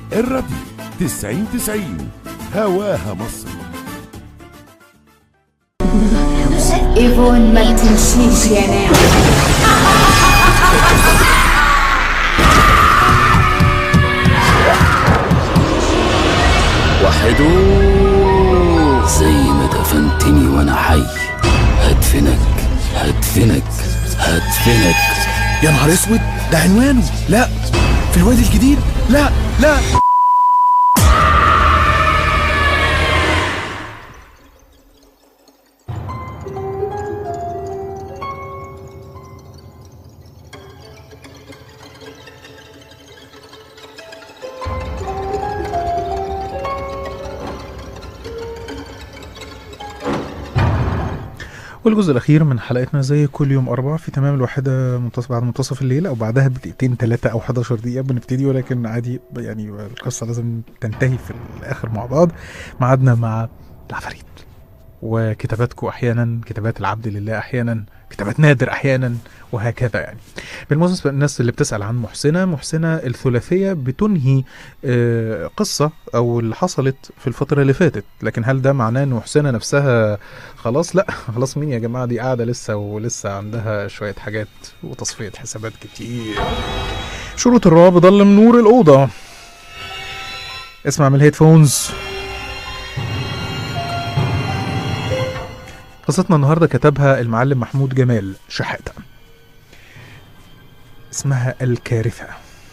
الراديو 90 90 هواها مصر ايفون ما تمشيش يا ناعم وحدو زي ما دفنتني وانا حي هدفنك هدفنك هدفنك يا نهار اسود ده عنوانه لا في الوادي الجديد لا لا والجزء الأخير من حلقتنا زي كل يوم أربعة في تمام الواحدة منتصف بعد منتصف الليل أو بعدها بدقيقتين ثلاثة أو 11 دقيقة بنبتدي ولكن عادي يعني القصة لازم تنتهي في الآخر مع بعض ميعادنا مع العفاريت وكتاباتكم أحيانا كتابات العبد لله أحيانا كتابات نادر أحيانا وهكذا يعني بالمناسبة الناس اللي بتسأل عن محسنة محسنة الثلاثية بتنهي آه، قصة أو اللي حصلت في الفترة اللي فاتت لكن هل ده معناه إن محسنة نفسها خلاص لا خلاص مين يا جماعة دي قاعدة لسه ولسه عندها شوية حاجات وتصفية حسابات كتير شروط الرعب ضلم نور الأوضة اسمع من الهيدفونز قصتنا النهاردة كتبها المعلم محمود جمال شحاتة اسمها الكارثة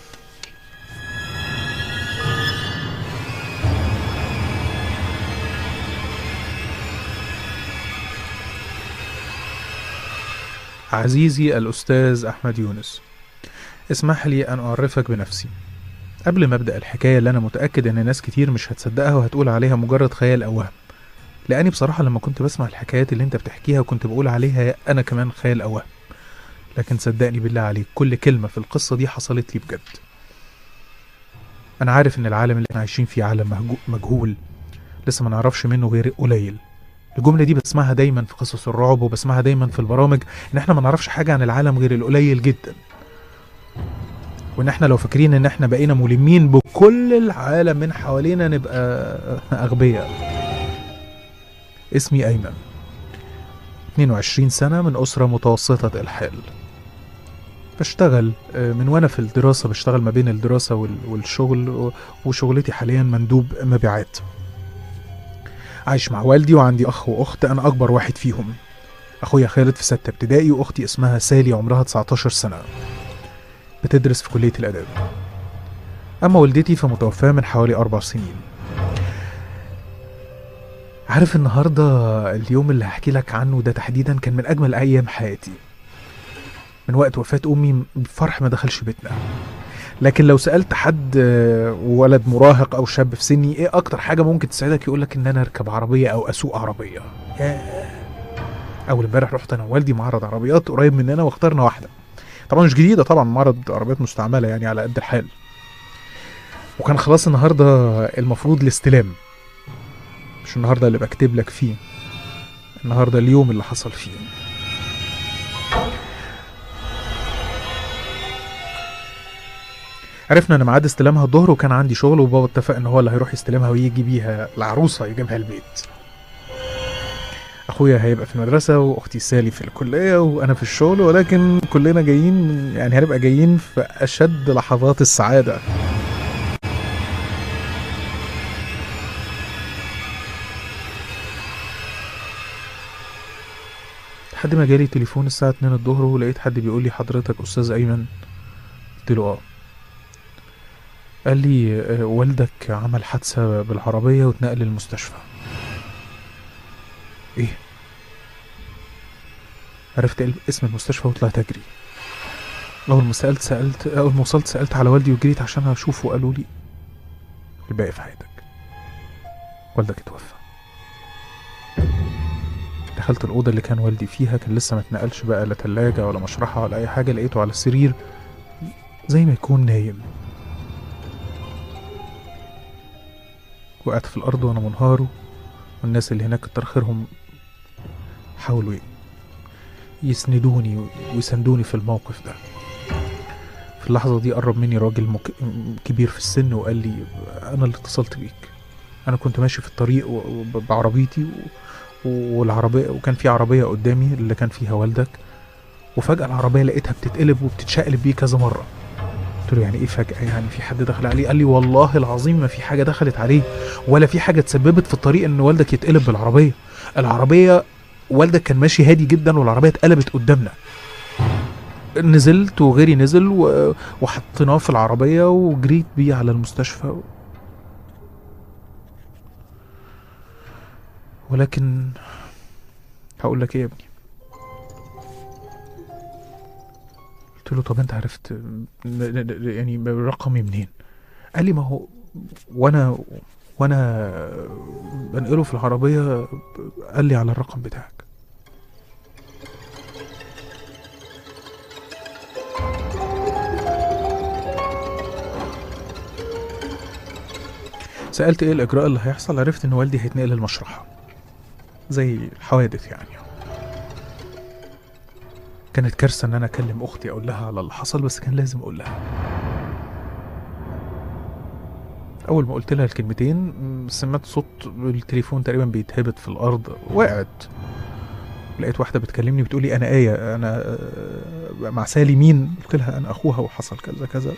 عزيزي الأستاذ أحمد يونس اسمح لي أن أعرفك بنفسي قبل ما أبدأ الحكاية اللي أنا متأكد إن ناس كتير مش هتصدقها وهتقول عليها مجرد خيال أو وهم لأني بصراحة لما كنت بسمع الحكايات اللي أنت بتحكيها وكنت بقول عليها أنا كمان خيال أو وهم لكن صدقني بالله عليك كل كلمة في القصة دي حصلت لي بجد أنا عارف إن العالم اللي احنا عايشين فيه عالم مهجو- مجهول لسه ما نعرفش منه غير قليل الجملة دي بسمعها دايما في قصص الرعب وبسمعها دايما في البرامج إن احنا ما نعرفش حاجة عن العالم غير القليل جدا وإن احنا لو فاكرين إن احنا بقينا ملمين بكل العالم من حوالينا نبقى أغبياء اسمي أيمن 22 سنة من أسرة متوسطة الحال بشتغل آه، من وانا في الدراسة بشتغل ما بين الدراسة وال- والشغل و- وشغلتي حاليا مندوب مبيعات عايش مع والدي وعندي أخ وأخت أنا أكبر واحد فيهم أخويا خالد في ستة ابتدائي وأختي اسمها سالي عمرها 19 سنة بتدرس في كلية الآداب أما والدتي فمتوفاة من حوالي أربع سنين عارف النهاردة اليوم اللي هحكي لك عنه ده تحديدا كان من أجمل أيام حياتي من وقت وفاة أمي فرح ما دخلش بيتنا لكن لو سألت حد آه، ولد مراهق أو شاب في سني إيه أكتر حاجة ممكن تساعدك يقولك إن أنا أركب عربية أو أسوق عربية ياه. أول امبارح رحت أنا ووالدي معرض عربيات قريب مننا واخترنا واحدة طبعا مش جديدة طبعا معرض عربيات مستعملة يعني على قد الحال وكان خلاص النهاردة المفروض الاستلام مش النهاردة اللي بكتب لك فيه النهاردة اليوم اللي حصل فيه عرفنا ان ميعاد استلامها الظهر وكان عندي شغل وبابا اتفق ان هو اللي هيروح يستلمها ويجي بيها العروسه يجيبها البيت اخويا هيبقى في المدرسه واختي سالي في الكليه وانا في الشغل ولكن كلنا جايين يعني هنبقى جايين في اشد لحظات السعاده لحد ما جالي تليفون الساعة 2 الظهر ولقيت حد بيقول لي حضرتك أستاذ أيمن قلت له اه قال لي آه، والدك عمل حادثة بالعربية واتنقل المستشفى ايه عرفت ال- اسم المستشفى وطلعت اجري اول ما سألت سألت اول ما وصلت سألت على والدي وجريت عشان اشوفه قالوا لي الباقي في حياتك والدك اتوفى دخلت الأوضة اللي كان والدي فيها كان لسه ما اتنقلش بقى لا تلاجة ولا مشرحة ولا أي حاجة لقيته على السرير زي ما يكون نايم وقعت في الأرض وأنا منهار والناس اللي هناك كتر خيرهم حاولوا ي- يسندوني ويساندوني في الموقف ده في في اللحظة دي قرب مني راجل مك... م- كبير في السن وقال لي أنا اللي اتصلت بيك أنا كنت ماشي في الطريق و- و- بعربيتي و... والعربية وكان في عربية قدامي اللي كان فيها والدك وفجأة العربية لقيتها بتتقلب وبتتشقلب بيه كذا مرة قلت له يعني ايه فجأة يعني في حد دخل عليه قال لي والله العظيم ما في حاجة دخلت عليه ولا في حاجة تسببت في الطريق ان والدك يتقلب بالعربية العربية والدك كان ماشي هادي جدا والعربية اتقلبت قدامنا نزلت وغيري نزل و... وحطيناه في العربية وجريت بيه على المستشفى ولكن هقول لك ايه يا ابني قلت له طب انت عرفت م- م- يعني رقمي منين قال لي ما هو وانا وانا بنقله في العربيه قال لي على الرقم بتاعك سألت ايه الإجراء اللي هيحصل عرفت إن والدي هيتنقل المشرحة زي الحوادث يعني كانت كارثة إن أنا أكلم أختي أقول لها على اللي حصل بس كان لازم أقول لها أول ما قلت لها الكلمتين م، سمعت صوت التليفون تقريبا بيتهبط في الأرض وقعت لقيت واحدة بتكلمني بتقولي أنا آية أنا آه، مع سالي مين؟ قلت لها أنا أخوها وحصل كذا كذا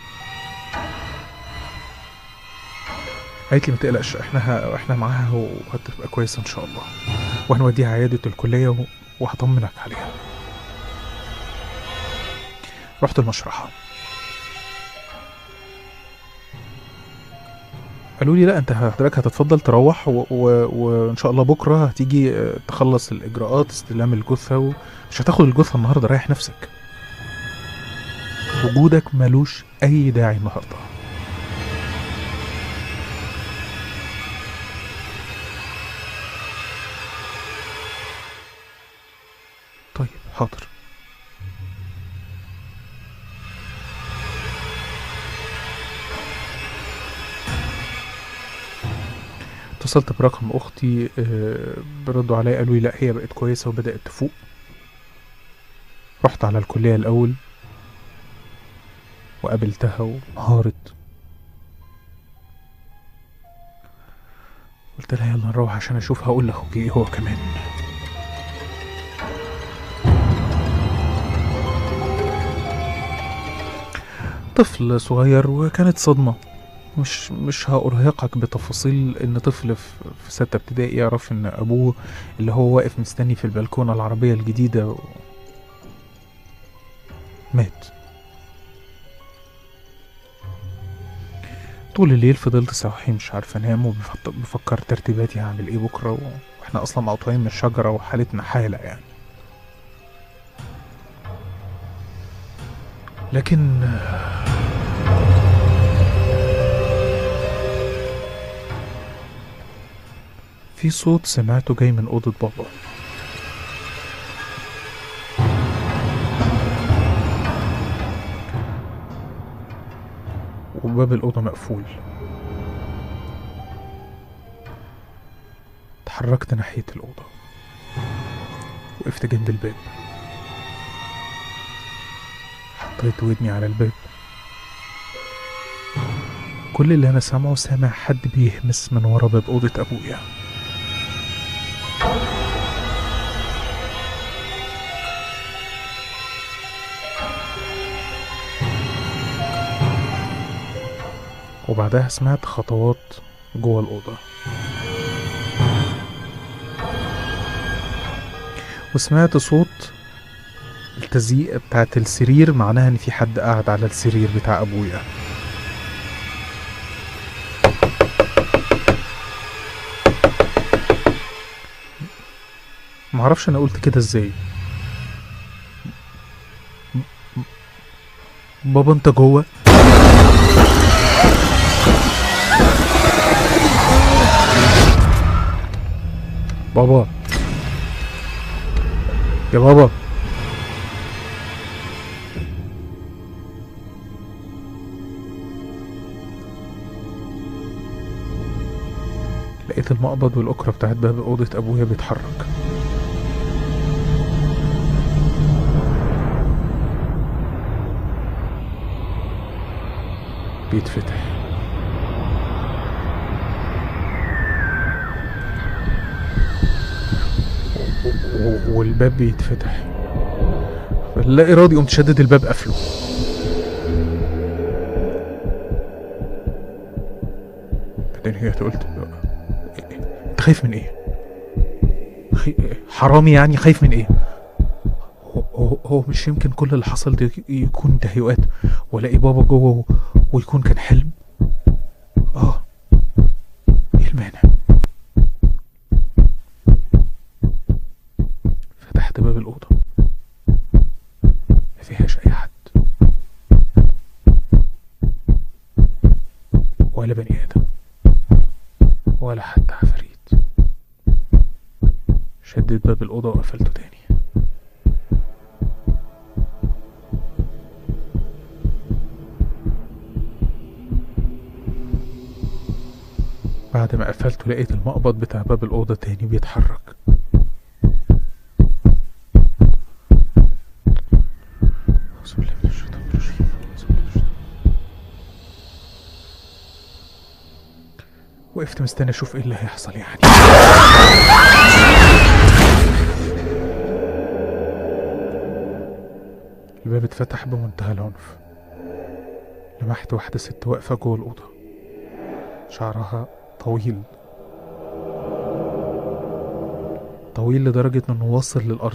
قالت لي ما تقلقش احنا ه... احنا معاها وهتبقى كويسه ان شاء الله وهنوديها عياده الكليه و... وهطمنك عليها رحت المشرحه قالوا لي لا انت حضرتك هتتفضل تروح و... و... وان شاء الله بكره هتيجي اه، تخلص الاجراءات استلام الجثه ومش هتاخد الجثه النهارده ريح نفسك وجودك ملوش اي داعي النهارده طيب حاضر اتصلت برقم اختي آه، بردوا عليا قالوا لي لا هي بقت كويسه وبدات تفوق رحت على الكليه الاول وقابلتها وانهارت قلت لها يلا نروح عشان اشوف هقول لاخوك ايه هو كمان طفل صغير وكانت صدمة مش مش هأرهقك بتفاصيل ان طفل في في ستة ابتدائي يعرف ان ابوه اللي هو واقف مستني في البلكونة العربية الجديدة و... مات طول الليل فضلت صاحي مش عارف انام وبفكر ترتيباتي هعمل ايه بكرة و... واحنا اصلا مقطوعين من الشجرة وحالتنا حالة يعني لكن في صوت سمعته جاي من أوضة بابا وباب الأوضة مقفول اتحركت ناحية الأوضة وقفت جنب الباب حطيت ودني على الباب كل اللي أنا سامعه سامع حد بيهمس من ورا باب أوضة أبويا وبعدها سمعت خطوات جوه الأوضة وسمعت صوت التزييق بتاعت السرير معناها ان في حد قاعد على السرير بتاع ابويا معرفش انا قلت كده ازاي بابا انت جوه بابا يا بابا لقيت المقبض والأكرة بتاعت باب أوضة أبويا بيتحرك بيتفتح و- و- والباب بيتفتح لا ارادي قمت شدد الباب قفله بعدين هي قلت انت خايف من ايه خي... حرامي يعني خايف من ايه هو, هو, هو مش يمكن كل اللي حصل ده يكون تهيؤات والاقي بابا جوه و- ويكون كان حلم اه ايه المانع فتحت باب الأوضة ما فيهاش أي حد ولا بني آدم ولا حتى عفاريت شديت باب الأوضة وقفلته تاني بعد ما قفلته لقيت المقبض بتاع باب الأوضة تاني بيتحرك أعوذ بالله من الشيطان الرجيم أعوذ بالله من الشيطان. وقفت مستني اشوف ايه اللي هيحصل يعني الباب اتفتح بمنتهى العنف لمحت واحدة ست واقفة جوه الأوضة شعرها طويل طويل لدرجة انه واصل للأرض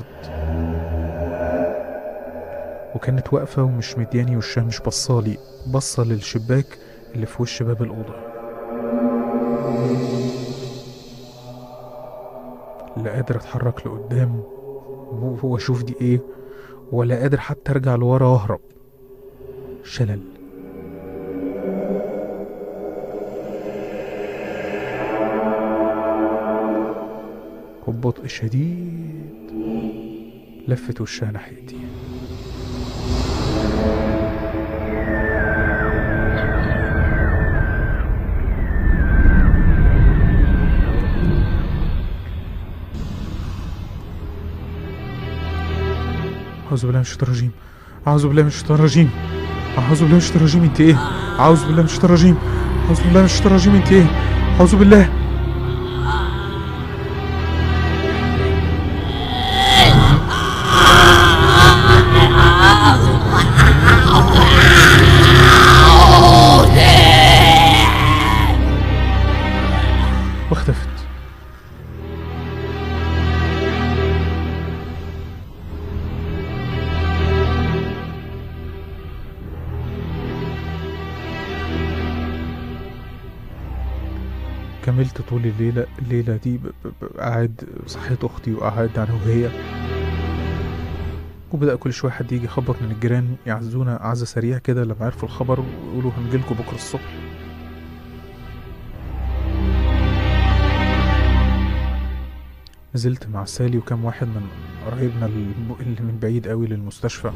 وكانت واقفة ومش مدياني وشها مش بصالي بصة للشباك اللي في وش باب الأوضة لا قادر اتحرك لقدام و- واشوف دي ايه ولا قادر حتى ارجع لورا واهرب شلل وببطء شديد لفت وشها ناحيتي أعوذ بالله من الشيطان الرجيم أعوذ بالله من الشيطان الرجيم أعوذ بالله من الشيطان الرجيم أنت إيه؟ أعوذ بالله من الشيطان الرجيم أعوذ بالله من الشيطان الرجيم أنت إيه؟ أعوذ بالله واختفت كملت طول الليلة الليلة دي ب- ب- ب- قاعد صحيت أختي وقعدت أنا وهي وبدأ كل شوية حد يجي يخبط من الجيران يعزونا عزة سريع كده لما عرفوا الخبر ويقولوا هنجيلكوا بكرة الصبح نزلت مع سالي وكم واحد من قرايبنا الم- اللي من بعيد قوي للمستشفى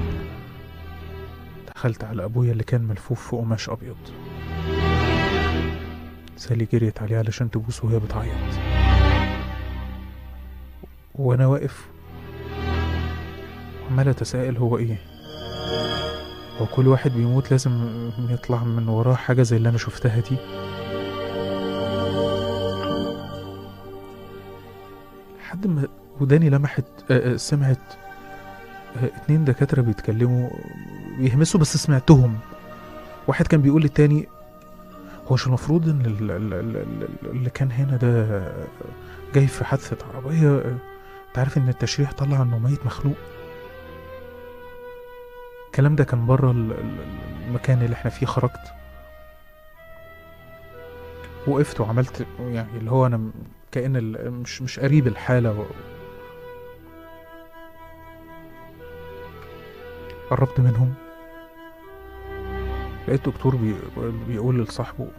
دخلت على أبويا اللي كان ملفوف في قماش أبيض سالي جريت عليه علشان تبوسه وهي بتعيط وانا واقف عمال اتساءل هو ايه هو كل واحد بيموت لازم يطلع من وراه حاجة زي اللي انا شفتها دي لحد ما وداني لمحت آه، آه، سمعت آه، اتنين دكاترة بيتكلموا بيهمسوا بس سمعتهم واحد كان بيقول للتاني هو مش المفروض ان ال- ال- ال- ال- اللي كان هنا ده جاي في حادثة عربية انت عارف ان التشريح طلع انه ميت مخلوق الكلام ده كان بره ال- ال- المكان اللي احنا فيه خرجت وقفت وعملت يعني اللي هو انا م- كأن ال- مش مش قريب الحالة و... قربت منهم لقيت دكتور بي... بيقول لصاحبه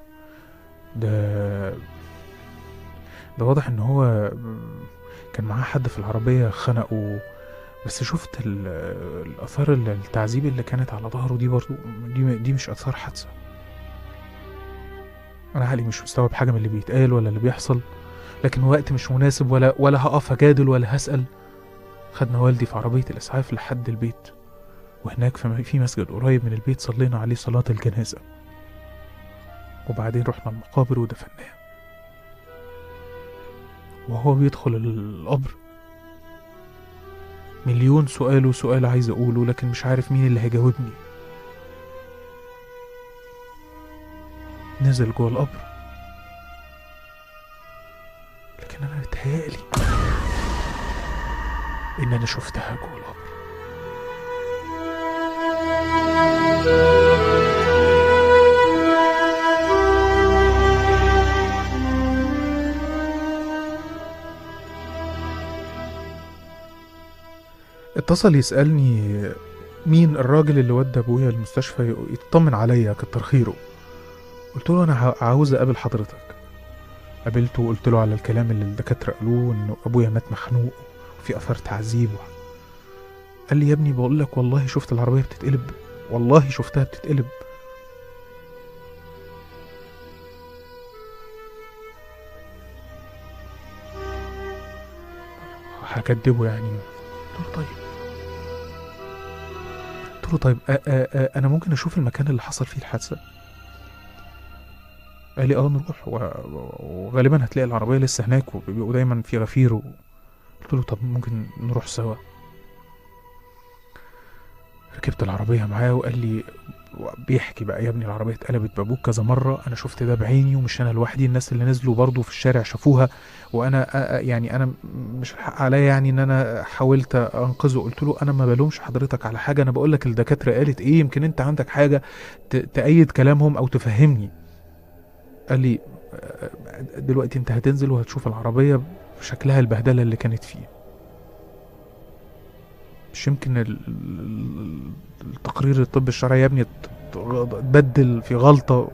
ده ده واضح ان هو كان معاه حد في العربية خنقه بس شفت ال... الآثار ال- التعذيب اللي كانت على ظهره دي برضو دي, دي مش آثار حادثة أنا عقلي مش مستوعب حاجة من اللي بيتقال ولا اللي بيحصل لكن وقت مش مناسب ولا ولا هقف أجادل ولا هسأل خدنا والدي في عربية الإسعاف لحد البيت وهناك في في مسجد قريب من البيت صلينا عليه صلاة الجنازة وبعدين رحنا المقابر ودفناه وهو بيدخل القبر مليون سؤال وسؤال عايز اقوله لكن مش عارف مين اللي هيجاوبني نزل جوه القبر لكن انا متهيألي ان انا شفتها جوه القبر اتصل يسألني مين الراجل اللي ودى ابويا المستشفى يطمن عليا كتر خيره قلت له انا ع- عاوز اقابل حضرتك قابلته وقلت له على الكلام اللي الدكاتره قالوه انه ابويا مات مخنوق وفي اثار تعذيب قال لي يا ابني بقول لك والله شفت العربيه بتتقلب والله شفتها بتتقلب هكدبه يعني قلت له طيب قلت له طيب أ أ أ أنا ممكن أشوف المكان اللي حصل فيه الحادثة قال لي اه نروح و- وغالبا هتلاقي العربية لسه هناك وبيبقوا دايما في غفير و... قلت له طب ممكن نروح سوا ركبت العربية معاه وقال لي بيحكي بقى يا ابني العربية اتقلبت بابوك كذا مرة أنا شفت ده بعيني ومش أنا لوحدي الناس اللي نزلوا برضه في الشارع شافوها وأنا أ- أ- يعني أنا م- مش الحق عليا يعني إن أنا حاولت أنقذه قلت له أنا ما بلومش حضرتك على حاجة أنا بقول لك الدكاترة قالت إيه يمكن أنت عندك حاجة ت- تأيد كلامهم أو تفهمني قال لي "أ- دلوقتي أنت هتنزل وهتشوف العربية بشكلها البهدلة اللي كانت فيه مش يمكن ال- ال- التقرير الطب الشرعي يا ابني ات- اتبدل في غلطة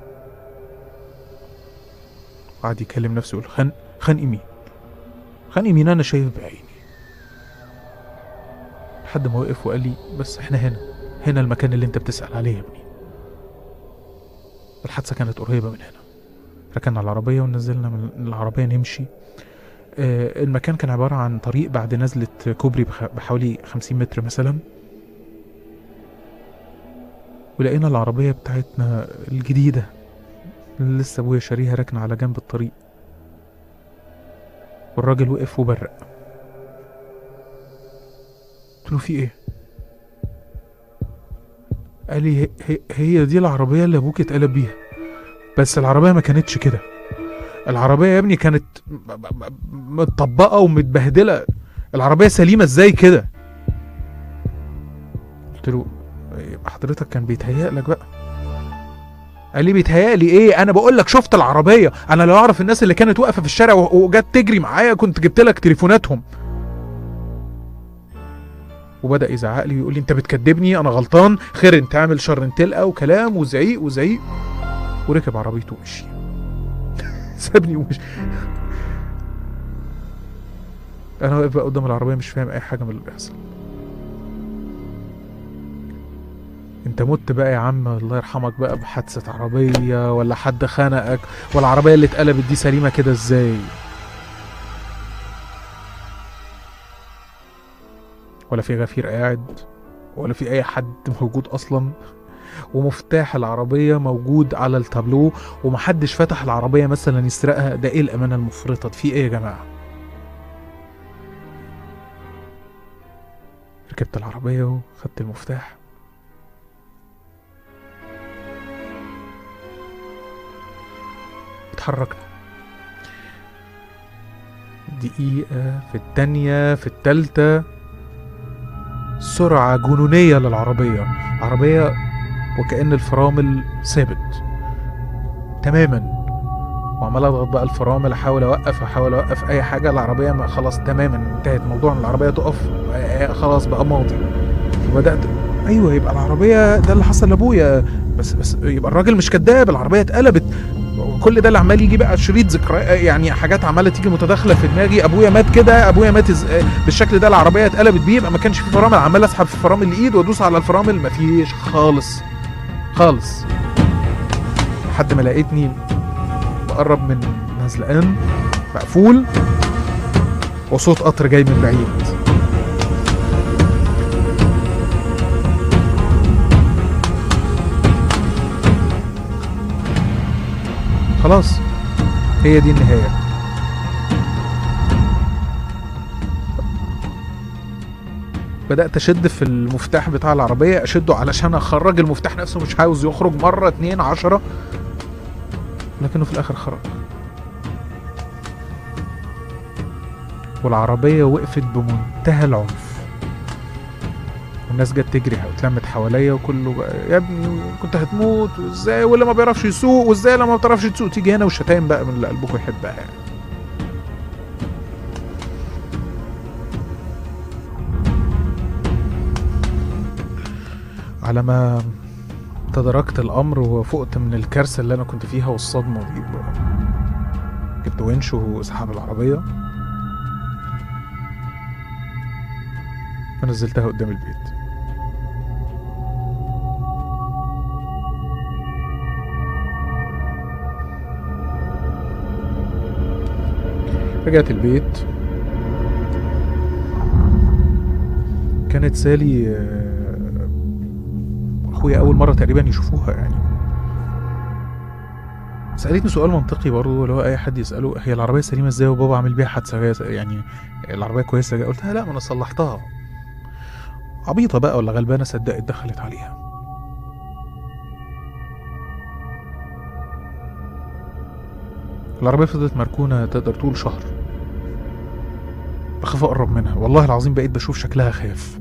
قعد يكلم نفسه يقول خان خان مين خان مين انا شايف بعيني لحد ما وقف وقال لي بس احنا هنا هنا المكان اللي انت بتسأل عليه يا ابني الحادثة كانت قريبة من هنا ركنا العربية ونزلنا من العربية نمشي آه، المكان كان عبارة عن طريق بعد نزلة كوبري بخ- بحوالي خمسين متر مثلا ولقينا العربية بتاعتنا الجديدة اللي لسه ابويا شاريها راكنة على جنب الطريق والراجل وقف وبرق قلت له في ايه قال لي هي, هي, هي دي العربية اللي ابوك اتقلب بيها بس العربية ما كانتش كده العربية يا ابني كانت م- م- م- متطبقة ومتبهدلة العربية سليمة ازاي كده قلت له يبقى حضرتك كان بيتهيأ لك بقى قال لي بيتهيأ لي ايه انا بقول لك شفت العربية انا لو اعرف الناس اللي كانت واقفة في الشارع و- وجت تجري معايا كنت جبت لك تليفوناتهم وبدأ يزعق لي ويقول لي انت بتكدبني انا غلطان خير انت عامل شر انت تلقى وكلام وزعيق وزعيق وركب عربيته ومشي سابني ومشي انا واقف بقى قدام العربيه مش فاهم اي حاجه من اللي بيحصل انت مت بقى يا عم الله يرحمك بقى بحادثه عربيه ولا حد خنقك ولا العربيه اللي اتقلبت دي سليمه كده ازاي ولا في غفير قاعد ولا في اي حد موجود اصلا ومفتاح العربية موجود على التابلو ومحدش فتح العربية مثلا يسرقها ده ايه الأمانة المفرطة في ايه يا جماعة ركبت العربية وخدت المفتاح اتحركنا دقيقة في التانية في التالتة سرعة جنونية للعربية عربية وكأن الفرامل ثابت تماما وعمال اضغط بقى الفرامل احاول اوقف احاول اوقف اي حاجه العربيه ما خلاص تماما انتهت موضوع ان العربيه تقف آه، خلاص بقى ماضي وبدات ايوه يبقى العربيه ده اللي حصل لابويا بس بس يبقى الراجل مش كذاب العربيه اتقلبت كل ده اللي عمال يجي بقى شريط ذكريات يعني حاجات عماله تيجي متداخله في دماغي ابويا مات كده ابويا مات إز... آه، بالشكل ده العربيه اتقلبت بيه يبقى ما كانش في فرامل عمال اسحب في الفرامل الايد وادوس على الفرامل مفيش خالص خالص لحد ما لقيتني بقرب من نزلقان مقفول وصوت قطر جاي من بعيد خلاص هي دي النهايه بدأت أشد في المفتاح بتاع العربية أشده علشان أخرج المفتاح نفسه مش عاوز يخرج مرة اتنين عشرة لكنه في الآخر خرج والعربية وقفت بمنتهى العنف والناس جت تجري واتلمت حواليا وكله بقى يا ابني كنت هتموت وازاي واللي ما بيعرفش يسوق وازاي لما ما بتعرفش تسوق تيجي هنا والشتايم بقى من اللي قلبكم يحبها يعني على ما تدركت الامر وفقت من الكارثه اللي انا كنت فيها والصدمه دي جبت ونش وسحب العربيه ونزلتها قدام البيت رجعت البيت كانت سالي آه، اخويا اول مره تقريبا يشوفوها يعني سالتني سؤال منطقي برضه اللي هو اي حد يساله هي العربيه سليمه ازاي وبابا عامل بيها حادثه يعني العربيه كويسه قلت لها لا ما انا صلحتها عبيطه بقى ولا غلبانه صدقت دخلت عليها العربيه فضلت مركونه تقدر تقول شهر بخاف اقرب منها والله العظيم بقيت بشوف شكلها خاف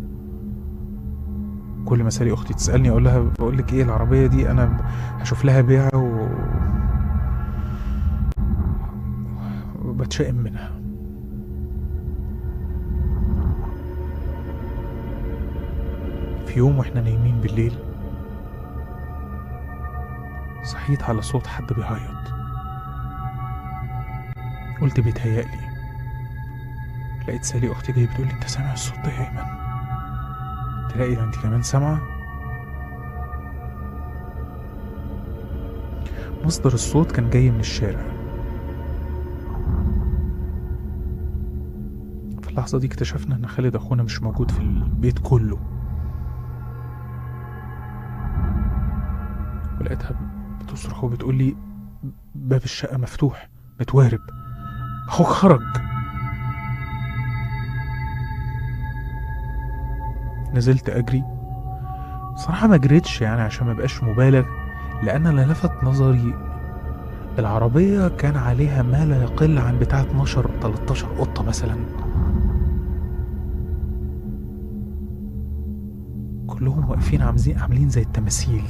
كل ما سالي اختي تسالني اقول لها بقول لك ايه العربيه دي انا هشوف لها بيع و وبتشائم منها في يوم واحنا نايمين بالليل صحيت على صوت حد بيعيط قلت بيتهيألي لقيت سالي اختي جايه بتقول لي انت سامع الصوت ده يا ايمن تلاقي انت كمان سامعه مصدر الصوت كان جاي من الشارع في اللحظة دي اكتشفنا ان خالد اخونا مش موجود في البيت كله ولقيتها بتصرخ وبتقول لي باب الشقة مفتوح متوارب اخوك خرج نزلت اجري صراحة ما جريتش يعني عشان ما بقاش مبالغ لان اللي لفت نظري العربية كان عليها ما لا يقل عن بتاع 12 13 قطة مثلا كلهم واقفين عاملين عاملين زي التماثيل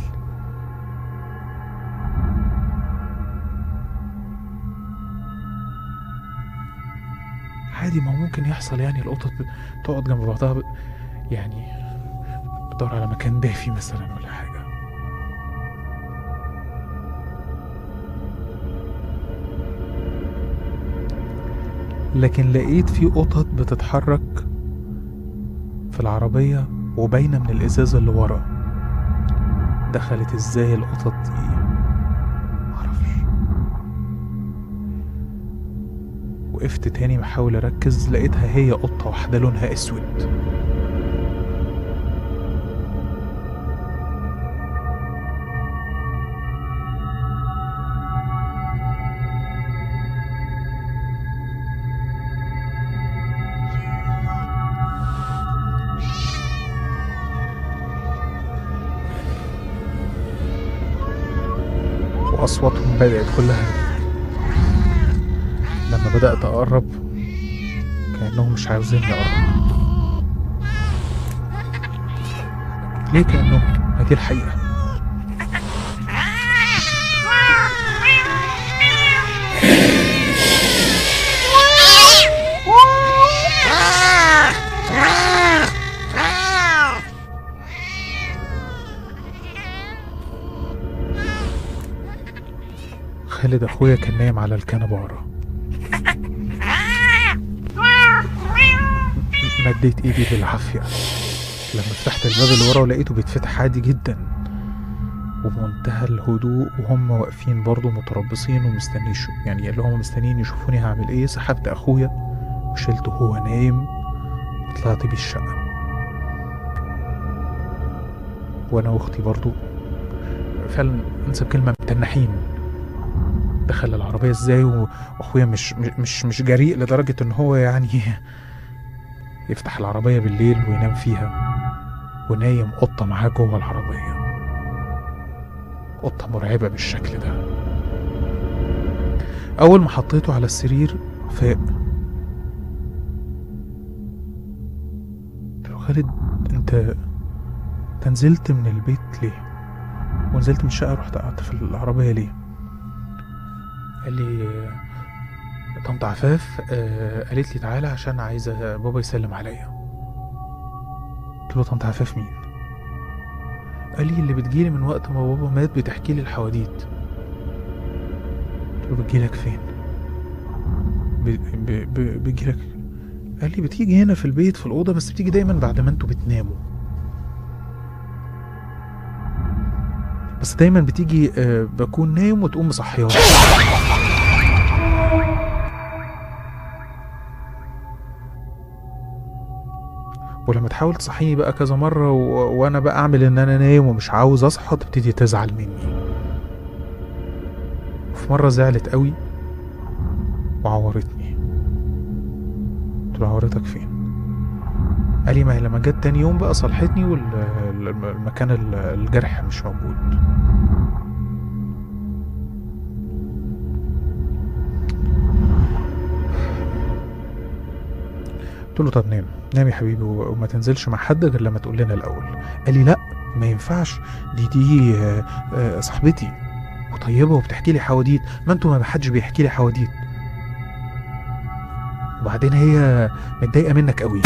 عادي ما هو ممكن يحصل يعني القطط ب- تقعد جنب بعضها ب... يعني بتدور على مكان دافي مثلا ولا حاجة لكن لقيت في قطط بتتحرك في العربية وباينة من الإزاز اللي ورا دخلت ازاي القطط دي معرفش وقفت تاني بحاول اركز لقيتها هي قطة واحدة لونها اسود وأصواتهم بدأت كلها لما بدأت أقرب كأنهم مش عاوزيني أقرب ليه كأنهم ما دي الحقيقة خالد أخويا كان نايم على الكنبة ورا مديت ايدي بالعافية لما فتحت الباب اللي ورا ولقيته بيتفتح عادي جدا وبمنتهى الهدوء وهم واقفين برضه متربصين ومستنيين يشو- يعني اللي هم مستنيين يشوفوني هعمل ايه سحبت اخويا وشلته وهو نايم وطلعت بيه الشقة وانا واختي برضه فعلا انسب كلمة متنحين دخل العربيه ازاي و- واخويا مش مش مش جريء لدرجه ان هو يعني يفتح العربيه بالليل وينام فيها ونايم قطه معاه جوه العربيه قطه مرعبه بالشكل ده اول ما حطيته على السرير فاق قلت له خالد انت انت نزلت من البيت ليه ونزلت من الشقه رحت قعدت في العربيه ليه قال لي طنط عفاف آه، قالت لي تعالى عشان عايزه بابا يسلم عليا قلت له طنط عفاف مين قال لي اللي بتجيلي من وقت ما بابا مات بتحكي لي الحواديت قلت له بتجيلك فين ب- ب- ب- بتجيلك قال لي بتيجي هنا في البيت في الأوضة بس بتيجي دايما بعد ما انتوا بتناموا بس دايما بتيجي آه، بكون نايم وتقوم مصحياني ولما تحاول تصحيني بقى كذا مرة و... وانا بقى اعمل ان انا نايم ومش عاوز اصحى تبتدي تزعل مني وفي مرة زعلت قوي وعورتني قلت له عورتك فين قال لي ما هي لما جت تاني يوم بقى صلحتني والمكان الجرح مش موجود قلت له طب نام نام يا حبيبي و- وما تنزلش مع حد غير لما تقول لنا الاول قال لي لا ما ينفعش دي دي آه، آه، صاحبتي وطيبه وبتحكي لي حواديت ما انتوا ما حدش بيحكي لي حواديت وبعدين هي متضايقه منك قوي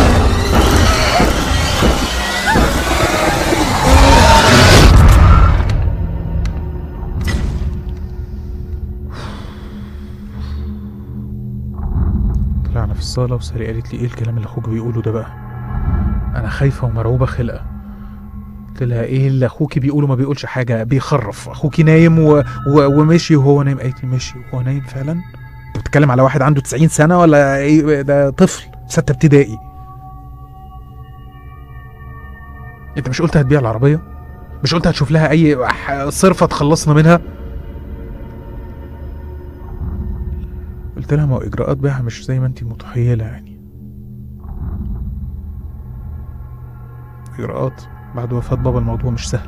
طلعنا في الصاله وساري قالت لي ايه الكلام اللي اخوك بيقوله ده بقى انا خايفه ومرعوبه خلقه قلت لها ايه اللي اخوكي بيقوله ما بيقولش حاجه بيخرف اخوكي نايم و... و... ومشي وهو نايم قالت لي مشي وهو نايم فعلا انت بتتكلم على واحد عنده 90 سنه ولا ايه ده طفل سته ابتدائي انت مش قلت هتبيع العربيه مش قلت هتشوف لها اي ح- صرفه تخلصنا منها قلت لها ما هو اجراءات بيعها مش زي ما انت متخيله يعني اجراءات بعد وفاه بابا الموضوع مش سهل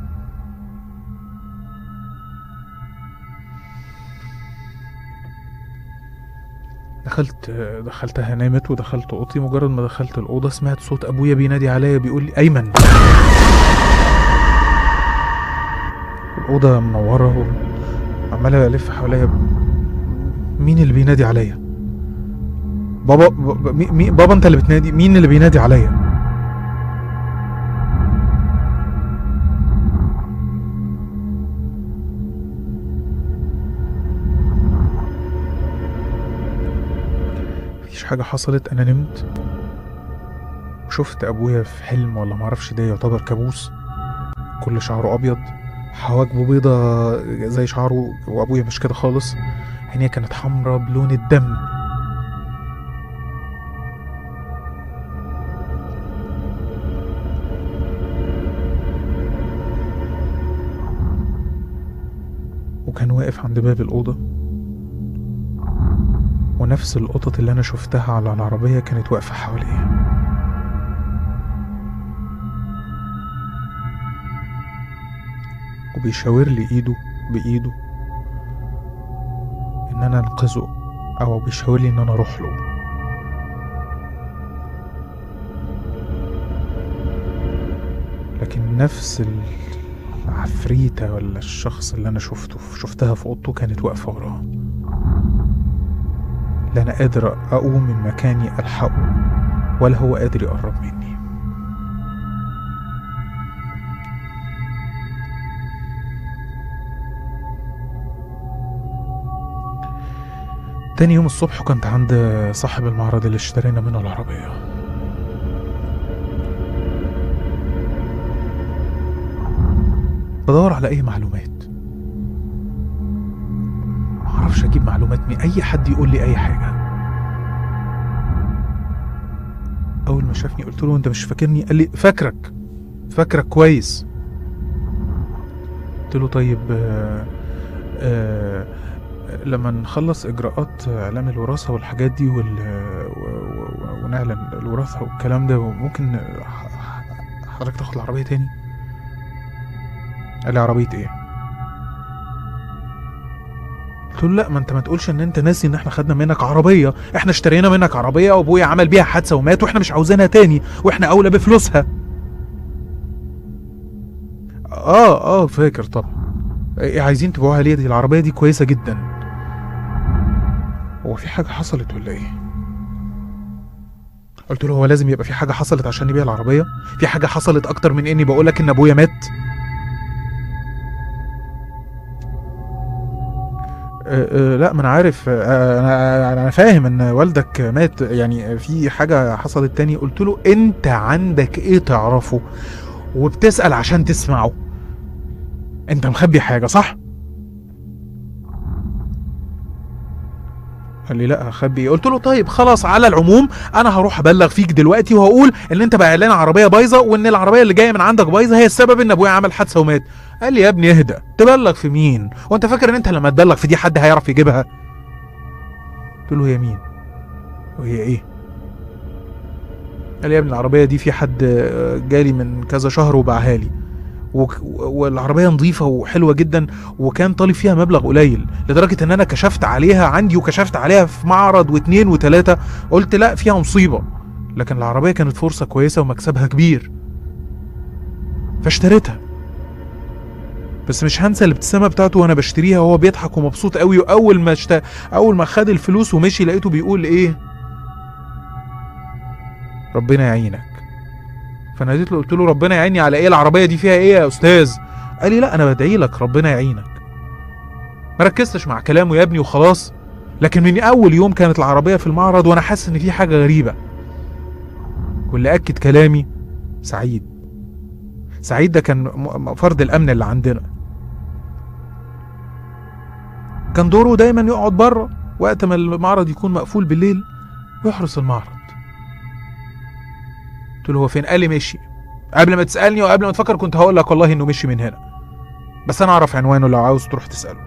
دخلت دخلتها نامت ودخلت اوضتي مجرد ما دخلت الاوضه سمعت صوت ابويا بينادي عليا بيقول لي ايمن الاوضه منوره وعمال الف حواليا مين اللي بينادي عليا بابا ب- مي- مي- بابا انت اللي بتنادي مين اللي بينادي عليا مفيش حاجة حصلت أنا نمت وشفت أبويا في حلم ولا معرفش ده يعتبر كابوس كل شعره أبيض حواجبه بيضة زي شعره وأبويا مش كده خالص عينيه كانت حمرا بلون الدم وكان واقف عند باب الأوضة ونفس القطط اللي أنا شفتها على العربية كانت واقفة حواليا وبيشاور لي إيده بإيده إن أنا أنقذه أو بيشاور لي إن أنا أروح له لكن نفس العفريتة ولا الشخص اللي أنا شفته شفتها في أوضته كانت واقفة وراه لا أنا قادر أقوم من مكاني ألحقه ولا هو قادر يقرب مني تاني يوم الصبح كنت عند صاحب المعرض اللي اشترينا منه العربية بدور على أي معلومات معرفش أجيب معلومات من أي حد يقول لي أي حاجة أول ما شافني قلت له أنت مش فاكرني قال لي فاكرك فاكرك كويس قلت له طيب آه آه لما نخلص اجراءات اعلام الوراثه والحاجات دي وال... و... و... ونعلن الوراثه والكلام ده ممكن ح- حضرتك تاخد العربيه تاني قال لي عربيه ايه قلت له لا ما انت ما تقولش ان انت ناسي ان احنا خدنا منك عربيه احنا اشترينا منك عربيه وابويا عمل بيها حادثه ومات واحنا مش عاوزينها تاني واحنا اولى بفلوسها اه اه فاكر طبعا إيه عايزين تبيعوها ليه دي العربيه دي كويسه جدا هو في حاجه حصلت ولا ايه قلت له هو لازم يبقى في حاجه حصلت عشان نبيع العربيه في حاجه حصلت اكتر من اني بقولك ان ابويا مات أه، أه، لا ما انا عارف أه، انا انا فاهم ان والدك مات يعني في حاجه حصلت تاني قلت له انت عندك ايه تعرفه وبتسال عشان تسمعه انت مخبي حاجه صح قال لي لا هخبي إيه؟ قلت له طيب خلاص على العموم انا هروح ابلغ فيك دلوقتي وهقول ان انت بقى لنا عربيه بايظه وان العربيه اللي جايه من عندك بايظه هي السبب ان ابويا عمل حادثه ومات قال لي يا ابني اهدى تبلغ في مين وانت فاكر ان انت لما تبلغ في دي حد هيعرف يجيبها قلت له هي مين وهي ايه قال لي يا ابني العربيه دي في حد آه، جالي من كذا شهر وباعها لي وك- والعربيه نظيفه وحلوه جدا وكان طالب فيها مبلغ قليل لدرجه ان انا كشفت عليها عندي وكشفت عليها في معرض واثنين وثلاثه قلت لا فيها مصيبه لكن العربيه كانت فرصه كويسه ومكسبها كبير فاشتريتها بس مش هنسى الابتسامه بتاعته وانا بشتريها وهو بيضحك ومبسوط قوي واول ما اشت... اول ما خد الفلوس ومشي لقيته بيقول ايه ربنا يعينك فناديت له قلت له ربنا يعيني على ايه العربيه دي فيها ايه يا استاذ قال لي لا انا بدعي لك ربنا يعينك ما ركزتش مع كلامه يا ابني وخلاص لكن من اول يوم كانت العربيه في المعرض وانا حاسس ان في حاجه غريبه واللي اكد كلامي سعيد سعيد ده كان م- م- فرد الامن اللي عندنا كان دوره دايما يقعد بره وقت ما المعرض يكون مقفول بالليل ويحرس المعرض قلت له هو فين قال لي مشي قبل ما تسالني وقبل ما تفكر كنت هقول لك والله انه مشي من هنا بس انا اعرف عنوانه لو عاوز تروح تساله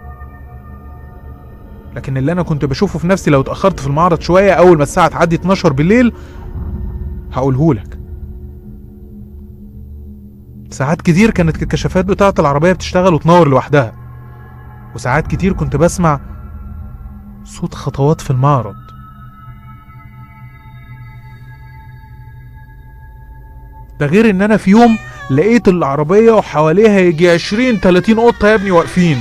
لكن اللي انا كنت بشوفه في نفسي لو اتاخرت في المعرض شويه اول ما الساعه تعدي 12 بالليل هقوله لك ساعات كتير كانت الكشافات بتاعه العربيه بتشتغل وتنور لوحدها وساعات كتير كنت بسمع صوت خطوات في المعرض ده غير ان انا في يوم لقيت العربية وحواليها يجي 20 30 قطة يا ابني واقفين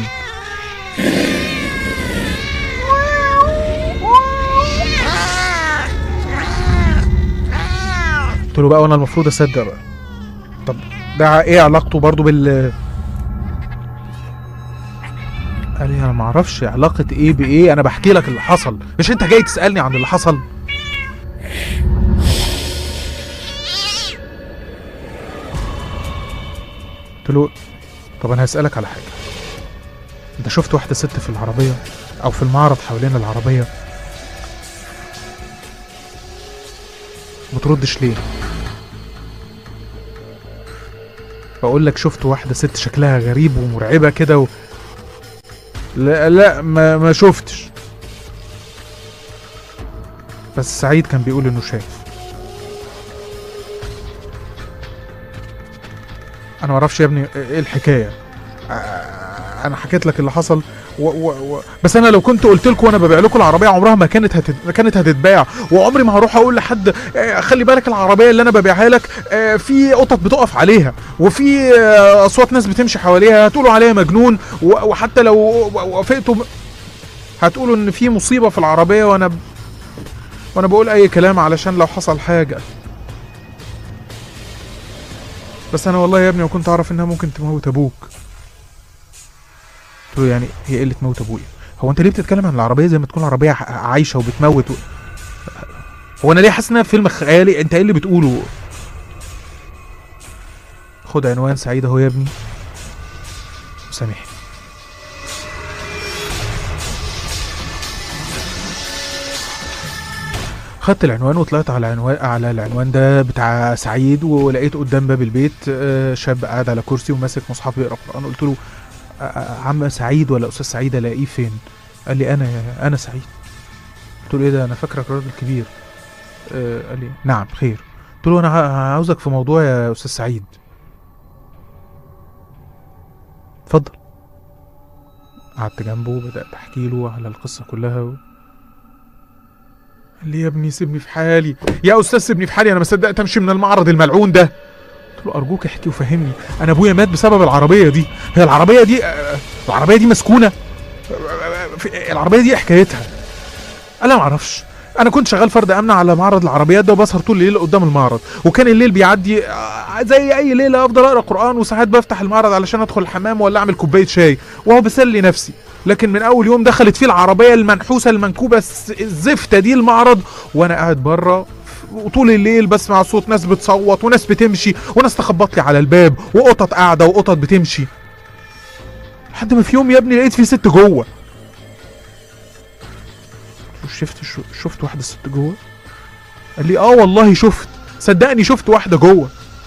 قلت له بقى وانا المفروض اصدق بقى طب ده ايه علاقته برضو بال قال لي انا ما اعرفش علاقة ايه بايه انا بحكي لك اللي حصل مش انت جاي تسألني عن اللي حصل قلت له طب انا هسألك على حاجة انت شفت واحدة ست في العربية او في المعرض حوالين العربية ما تردش ليه بقول لك شفت واحدة ست شكلها غريب ومرعبة كده و... لا لا ما, ما شفتش بس سعيد كان بيقول انه شاف انا ما اعرفش يا ابني ايه الحكايه آه، انا حكيت لك اللي حصل و و و بس انا لو كنت قلت لكم وانا ببيع لكم العربيه عمرها ما كانت هتت... ما كانت هتتباع وعمري ما هروح اقول لحد آه، خلي بالك العربيه اللي انا ببيعها لك آه، في قطط بتقف عليها وفي آه، اصوات ناس بتمشي حواليها هتقولوا عليها مجنون و... وحتى لو وافقتوا ب- هتقولوا ان في مصيبه في العربيه وانا ب... وانا بقول اي كلام علشان لو حصل حاجه بس انا والله يا ابني وكنت اعرف انها ممكن تموت ابوك قلت له يعني هي ايه اللي تموت ابويا هو انت ليه بتتكلم عن العربيه زي ما تكون العربيه ح- عايشه وبتموت و... هو انا ليه حاسس انها فيلم خيالي انت ايه اللي بتقوله خد عنوان سعيد اهو يا ابني وسامحني خدت العنوان وطلعت على عنوان على العنوان ده بتاع سعيد ولقيت قدام باب البيت آه، شاب قاعد على كرسي وماسك مصحف بيقرا قران قلت له آه، آه، عم سعيد ولا استاذ سعيد الاقيه فين قال لي انا انا سعيد قلت له ايه ده انا فاكرك راجل كبير آه قال لي نعم خير قلت له انا ع- عاوزك في موضوع يا استاذ سعيد اتفضل قعدت جنبه وبدات احكي له على القصه كلها و... قال لي يا ابني سيبني في حالي يا استاذ سيبني في حالي انا ما صدقت امشي من المعرض الملعون ده قلت له ارجوك احكي وفهمني انا ابويا مات بسبب العربيه دي هي العربيه دي آه، العربيه دي مسكونه آه، في- العربيه دي إيه حكايتها انا ما اعرفش انا كنت شغال فرد امن على معرض العربيات ده وبسهر طول الليل قدام المعرض وكان الليل بيعدي آه، زي اي ليله افضل اقرا قران وساعات بفتح المعرض علشان ادخل الحمام ولا اعمل كوبايه شاي وهو بسلي نفسي لكن من اول يوم دخلت فيه العربيه المنحوسه المنكوبه الس- الزفته دي المعرض وانا قاعد بره وطول الليل بسمع صوت ناس بتصوت وناس بتمشي وناس تخبط لي على الباب وقطط قاعده وقطط بتمشي لحد ما في يوم يا ابني لقيت في ست جوه شفت شو- شفت واحده ست جوه قال لي اه والله شفت صدقني شفت واحده جوه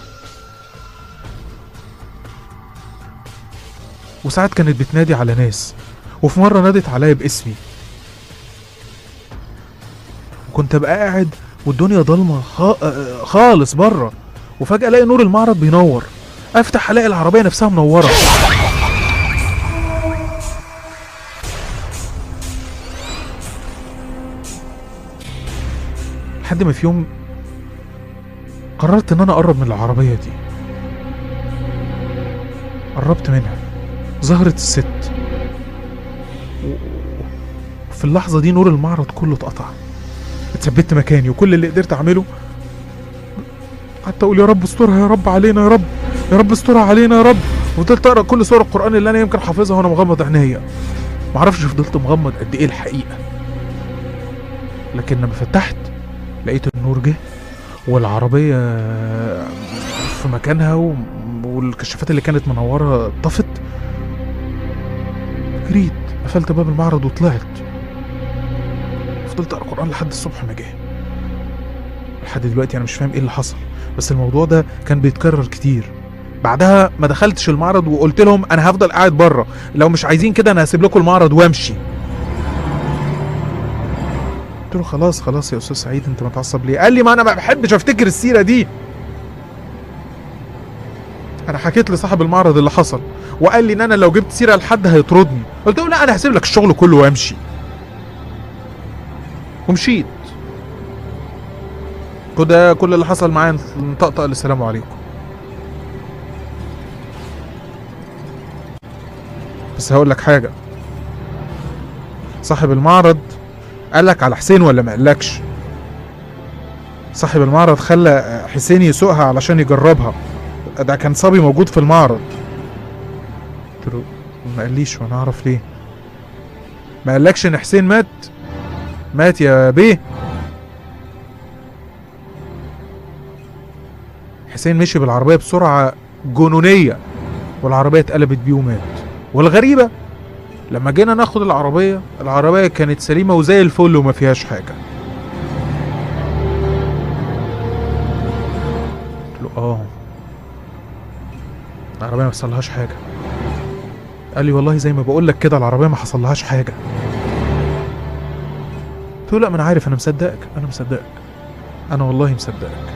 وساعات كانت بتنادي على ناس وفي مره نادت عليا باسمي كنت ابقى قاعد والدنيا ضلمه خا... آه، خالص بره وفجاه الاقي نور المعرض بينور افتح الاقي العربيه نفسها منوره لحد ما في يوم قررت ان انا اقرب من العربيه دي قربت منها ظهرت الست و- في اللحظه دي نور المعرض كله اتقطع اتثبت مكاني وكل اللي قدرت اعمله قعدت اقول يا رب استرها يا رب علينا يا رب يا رب استرها علينا يا رب وفضلت اقرا كل سور القران اللي انا يمكن حافظها وانا مغمض عينيا معرفش فضلت مغمض قد ايه الحقيقه لكن لما فتحت لقيت النور جه والعربيه في مكانها و- والكشافات اللي كانت منوره طفت جريت قفلت باب المعرض وطلعت فضلت اقرا قران لحد الصبح ما جه لحد دلوقتي انا مش فاهم ايه اللي حصل بس الموضوع ده كان بيتكرر كتير بعدها ما دخلتش المعرض وقلت لهم انا هفضل قاعد بره لو مش عايزين كده انا هسيب لكم المعرض وامشي قلت له خلاص خلاص يا استاذ سعيد انت متعصب ليه قال لي ما انا ما بحبش افتكر السيره دي انا حكيت لصاحب المعرض اللي حصل وقال لي ان انا لو جبت سيره لحد هيطردني قلت له لا انا هسيب لك الشغل كله وامشي ومشيت وده كل اللي حصل معايا نطقطق السلام عليكم بس هقول لك حاجه صاحب المعرض قال لك على حسين ولا ما قالكش صاحب المعرض خلى حسين يسوقها علشان يجربها ده كان صبي موجود في المعرض قلت له ما قاليش وانا اعرف ليه ما قالكش ان حسين مات مات يا بيه حسين مشي بالعربية بسرعة جنونية والعربية اتقلبت بيه ومات والغريبة لما جينا ناخد العربية العربية كانت سليمة وزي الفل وما فيهاش حاجة قلت له اه العربية ما حصلهاش حاجة قال لي والله زي ما بقول لك كده العربية ما حصلهاش حاجة قلت له لا ما انا عارف انا مصدقك انا مصدقك انا والله مصدقك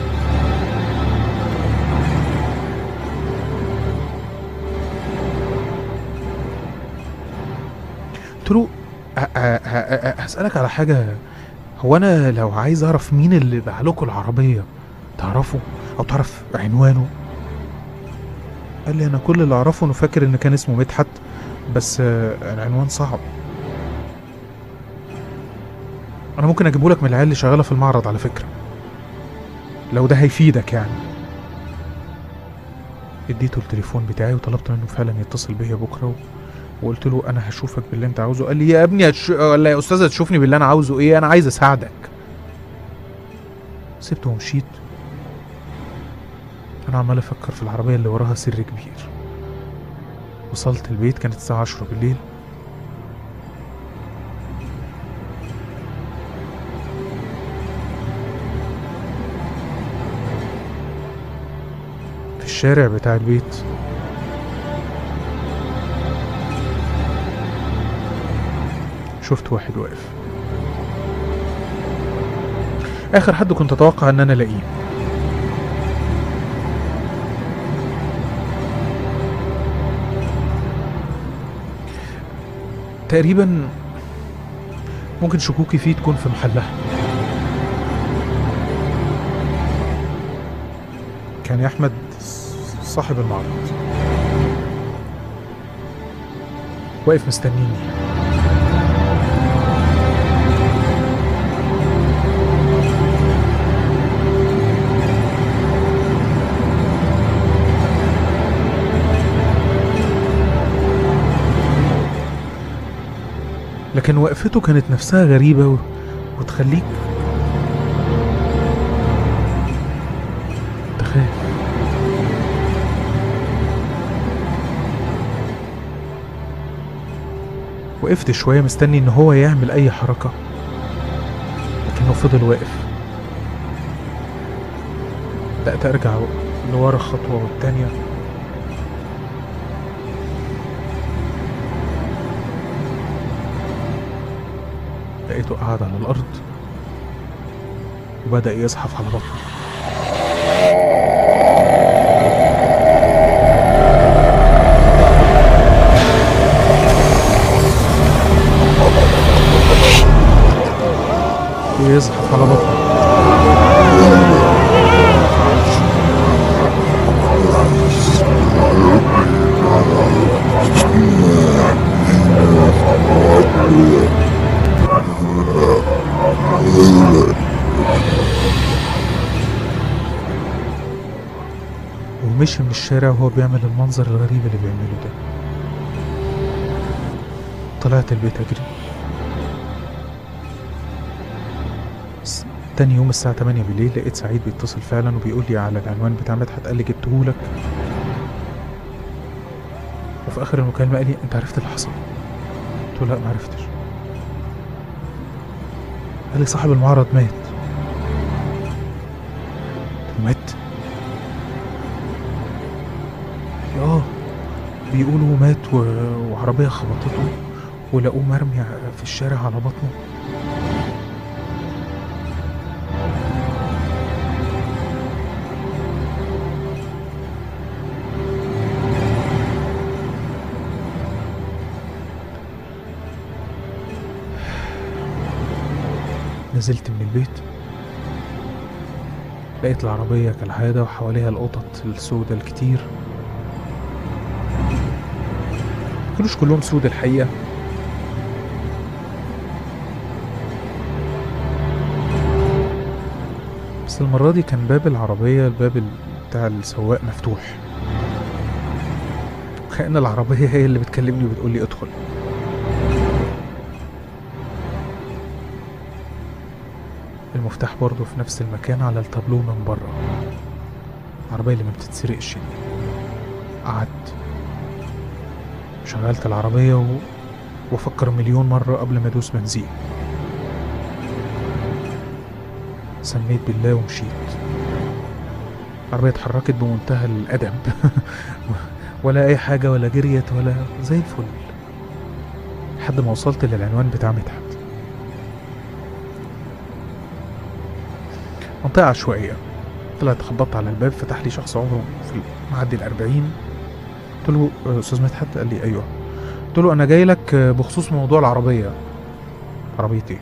قلت له أ- أ- أ- أ- هسألك على حاجة هو أنا لو عايز أعرف مين اللي باع لكم العربية تعرفه أو تعرف عنوانه قال لي أنا كل اللي أعرفه إنه فاكر إن كان اسمه مدحت بس آه، العنوان صعب أنا ممكن أجيبه لك من العيال اللي شغالة في المعرض على فكرة لو ده هيفيدك يعني اديته التليفون بتاعي وطلبت منه فعلا يتصل بيا بكره و... وقلت له انا هشوفك باللي انت عاوزه قال لي يا ابني هتش... ولا يا استاذه تشوفني باللي انا عاوزه ايه انا عايز اساعدك سبته ومشيت انا عمال افكر في العربيه اللي وراها سر كبير وصلت البيت كانت الساعه 10 بالليل في الشارع بتاع البيت شفت واحد واقف اخر حد كنت اتوقع ان انا الاقيه تقريبا ممكن شكوكي فيه تكون في محلها كان يا احمد صاحب المعرض واقف مستنيني لكن وقفته كانت نفسها غريبة و... وتخليك تخاف وقفت شوية مستني إن هو يعمل أي حركة لكنه فضل واقف بدأت أرجع لورا خطوة والتانية لقيته قاعد على الأرض وبدأ يزحف على بطنه ويزحف على بطنه ومشي من الشارع وهو بيعمل المنظر الغريب اللي بيعمله ده طلعت البيت أجري بس تاني يوم الساعة 8 بالليل لقيت سعيد بيتصل فعلا وبيقول لي على العنوان بتاع مدحت قال لي جبتهولك وفي آخر المكالمة قال لي أنت عرفت اللي حصل؟ قلت له لا ما عرفتش قال لي صاحب المعرض مات قلت له مات؟ قال لي اه بيقولوا مات و... وعربية خبطته ولقوه مرمي ع- في الشارع على بطنه نزلت من البيت لقيت العربية كالعادة وحواليها القطط السوداء الكتير كانوش كلهم سود الحقيقة بس المرة دي كان باب العربية الباب ال- بتاع السواق مفتوح كأن العربية هي اللي بتكلمني وبتقول لي ادخل المفتاح برضه في نفس المكان على التابلو من بره العربية اللي ما بتتسرقش دي قعدت شغلت العربية و... وافكر مليون مرة قبل ما ادوس بنزين سميت بالله ومشيت العربية اتحركت بمنتهى الأدب ولا أي حاجة ولا جريت ولا زي الفل لحد ما وصلت للعنوان بتاع مدحت منطقة عشوائية طلعت خبطت على الباب فتح لي شخص عمره في معدي الأربعين قلت له "أه، أستاذ مدحت قال لي أيوه قلت له أنا جاي لك أه، بخصوص موضوع العربية عربية إيه؟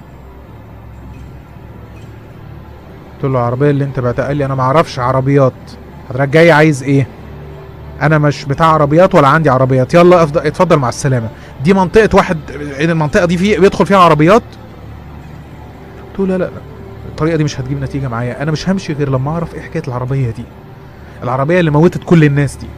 قلت له العربية اللي أنت بعتها قال لي أنا معرفش عربيات حضرتك جاي عايز إيه؟ أنا مش بتاع عربيات ولا عندي عربيات يلا افضل اتفضل مع السلامة دي منطقة واحد إيه المنطقة دي في بيدخل فيها عربيات؟ قلت له لا لا لا الطريقة دي مش هتجيب نتيجة معايا أنا مش همشي غير لما أعرف إيه حكاية العربية دي العربية اللي موتت كل الناس دي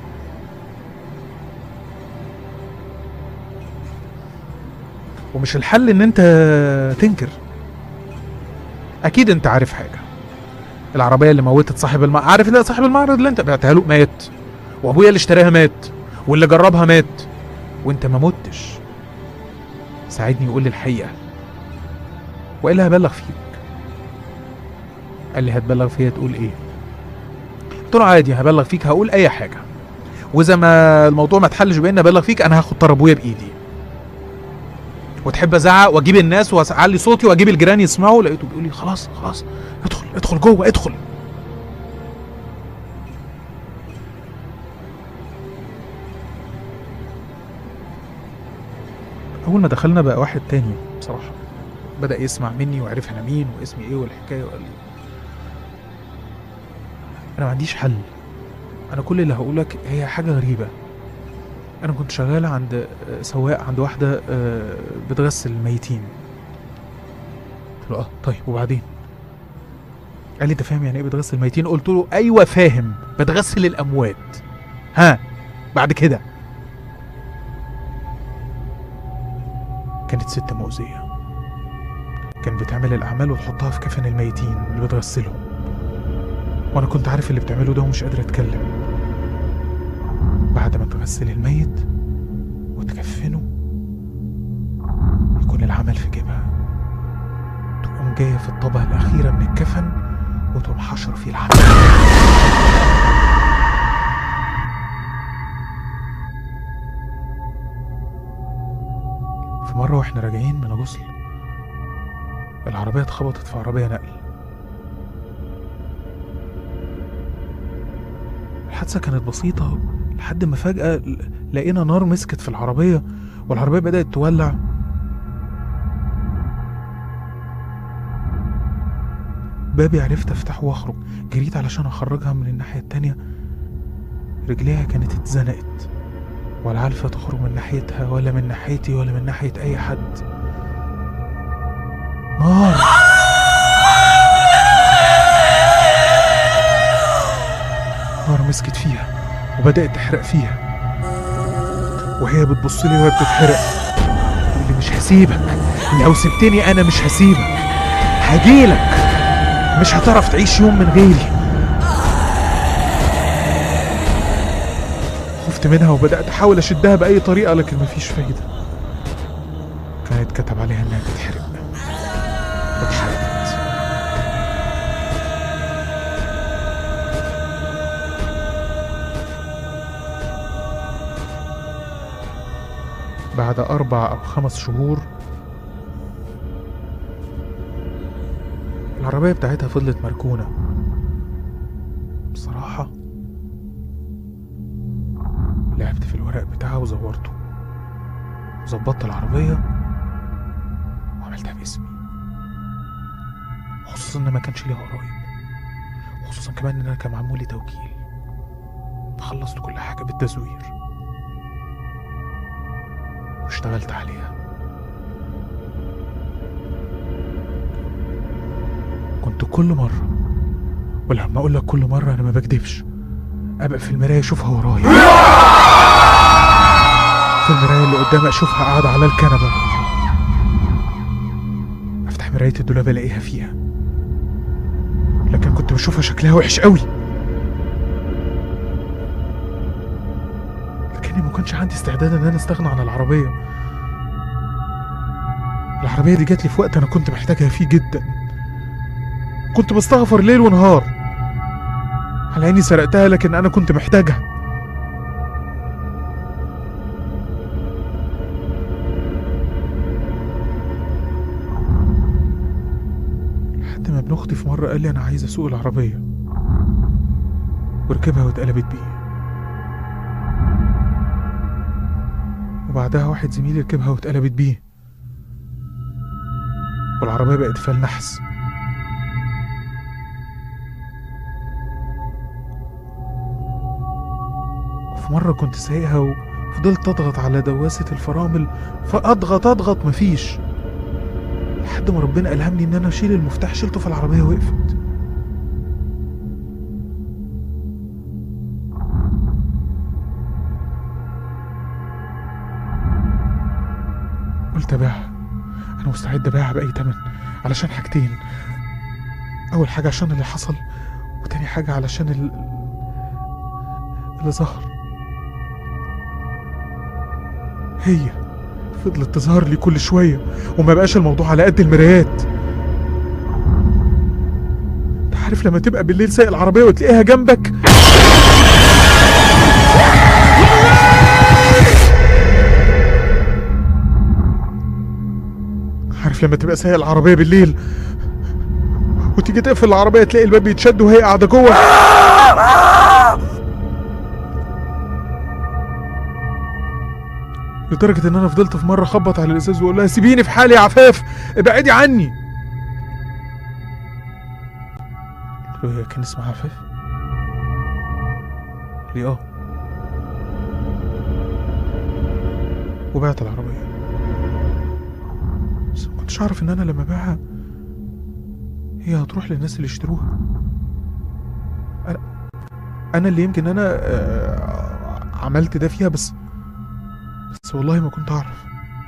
ومش الحل ان انت تنكر اكيد انت عارف حاجه العربيه اللي موتت صاحب المعرض عارف ان صاحب المعرض اللي انت بعتها له مات وابويا اللي اشتراها مات واللي جربها مات وانت ما متش ساعدني وقول لي الحقيقه والا هبلغ فيك قال لي هتبلغ فيا تقول ايه قلت له عادي هبلغ فيك هقول اي حاجه واذا ما الموضوع ما اتحلش بان ابلغ فيك انا هاخد طار ابويا بايدي وتحب ازعق واجيب الناس واعلي صوتي واجيب الجيران يسمعوا لقيته بيقول لي خلاص خلاص ادخل ادخل جوه ادخل اول ما دخلنا بقى واحد تاني بصراحه بدا يسمع مني وعرف انا مين واسمي ايه والحكايه وقال لي انا ما عنديش حل انا كل اللي هقولك هي حاجه غريبه انا كنت شغال عند آه، سواق عند واحده آه، بتغسل الميتين قلت له اه طيب وبعدين قال لي انت فاهم يعني ايه بتغسل الميتين قلت له ايوه فاهم بتغسل الاموات ها بعد كده كانت ست مؤذيه كانت بتعمل الاعمال وتحطها في كفن الميتين اللي بتغسلهم وانا كنت عارف اللي بتعمله ده ومش قادر اتكلم بعد ما تغسل الميت وتكفنه يكون العمل في جيبها تقوم جايه في الطبقه الاخيره من الكفن وتقوم حشر فيه العمل في مره واحنا راجعين من غسل العربيه اتخبطت في عربيه نقل الحادثه كانت بسيطه لحد ما فجاه ل- لقينا نار مسكت في العربيه والعربيه بدات تولع بابي عرفت افتحه واخرج جريت علشان اخرجها من الناحيه التانيه رجليها كانت اتزنقت ولا عارفه تخرج من ناحيتها ولا من ناحيتي ولا من ناحيه اي حد نار نار مسكت فيها وبدأت تحرق فيها وهي بتبص لي وهي بتتحرق تقول لي مش هسيبك لو سبتني انا مش هسيبك هجيلك مش هتعرف تعيش يوم من غيري خفت منها وبدأت أحاول أشدها بأي طريقة لكن مفيش فايدة كانت كتب عليها إنها تتحرق اتحرقت بعد أربع أو خمس شهور العربية بتاعتها فضلت مركونة بصراحة لعبت في الورق بتاعها وزورته وظبطت العربية وعملتها باسمي خصوصا ان ما كانش ليها قرايب خصوصا كمان ان انا كان معمول لي توكيل خلصت كل حاجة بالتزوير واشتغلت عليها كنت كل مرة ولما أقول لك كل مرة أنا ما بكدبش أبقى في المراية أشوفها ورايا في المراية اللي قدامي أشوفها قاعدة على الكنبة أفتح مراية الدولاب ألاقيها فيها لكن كنت بشوفها شكلها وحش قوي لكني ما كانش عندي استعداد ان انا استغنى عن العربيه العربيه دي جات لي في وقت انا كنت محتاجها فيه جدا كنت بستغفر ليل ونهار على اني سرقتها لكن انا كنت محتاجها لحد ما ابن اختي في مره قال لي انا عايز اسوق العربيه وركبها واتقلبت بيه وبعدها واحد زميلي ركبها واتقلبت بيه والعربية بقت فال نحس وفي مرة كنت سايقها وفضلت أضغط على دواسة الفرامل فأضغط أضغط مفيش لحد ما ربنا ألهمني إن أنا أشيل المفتاح شلته في العربية وقفت قلت أبيعها أنا مستعد أبيعها بأي تمن علشان حاجتين أول حاجة عشان اللي حصل وتاني حاجة علشان ال... اللي ظهر هي فضلت تظهر لي كل شوية وما بقاش الموضوع على قد المرايات انت عارف لما تبقى بالليل سايق العربية وتلاقيها جنبك عارف لما تبقى سايق العربيه بالليل وتيجي تقفل العربيه تلاقي الباب بيتشد وهي قاعده جوه لدرجه ان انا فضلت في مره اخبط على الازاز واقول لها سيبيني في حالي يا عفاف ابعدي عني قلت له هي كان اسمها عفاف قال لي اه وبعت العربيه بس ما كنتش اعرف ان انا لما ابيعها هي هتروح للناس اللي يشتروها انا انا اللي يمكن انا آه، عملت ده فيها بس بس والله ما كنت اعرف